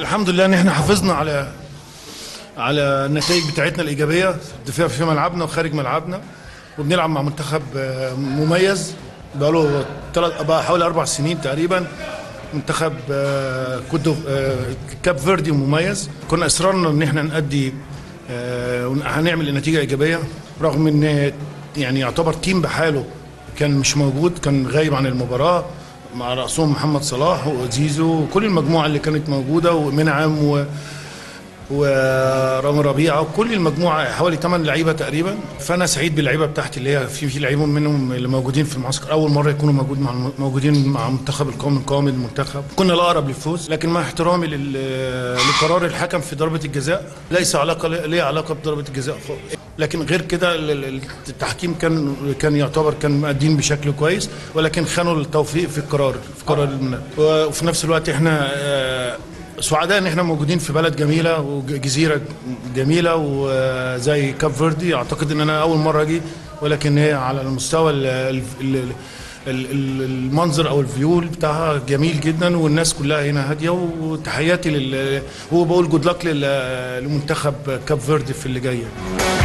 الحمد لله ان احنا حافظنا على على النتائج بتاعتنا الايجابيه الدفاع في ملعبنا وخارج ملعبنا وبنلعب مع منتخب آه، مميز بقاله ثلاث بقى حوالي اربع سنين تقريبا منتخب آه، كودو آه، كاب فيردي مميز كنا اصرارنا ان احنا نأدي آه، ون- هنعمل نتيجه ايجابيه رغم ان يعني يعتبر تيم بحاله كان مش موجود كان غايب عن المباراه مع رأسهم محمد صلاح وزيزو وكل المجموعه اللي كانت موجوده ومنعم و ورامي ربيعه وكل المجموعه حوالي 8 لعيبه تقريبا فانا سعيد باللعيبه بتاعتي اللي هي في في لعيبه منهم اللي موجودين في المعسكر اول مره يكونوا موجود مع الم- موجودين مع منتخب القومي القومي المنتخب كنا الاقرب للفوز لكن مع احترامي لل- لقرار الحكم في ضربه الجزاء ليس علاقه ليه علاقه بضربه الجزاء خالص. لكن غير كده ال- ال- التحكيم كان كان يعتبر كان مقدين بشكل كويس ولكن خانوا التوفيق في القرار في قرار المنافس. وفي نفس الوقت احنا آه، سعداء ان احنا موجودين في بلد جميله وجزيره جميله وزي كاب فيردي اعتقد ان انا اول مره اجي ولكن هي على المستوى ال- ال- ال- ال- ال- المنظر او الفيول بتاعها جميل جدا والناس كلها هنا هاديه وتحياتي لل وبقول جود لك لمنتخب كاب فيردي في اللي جايه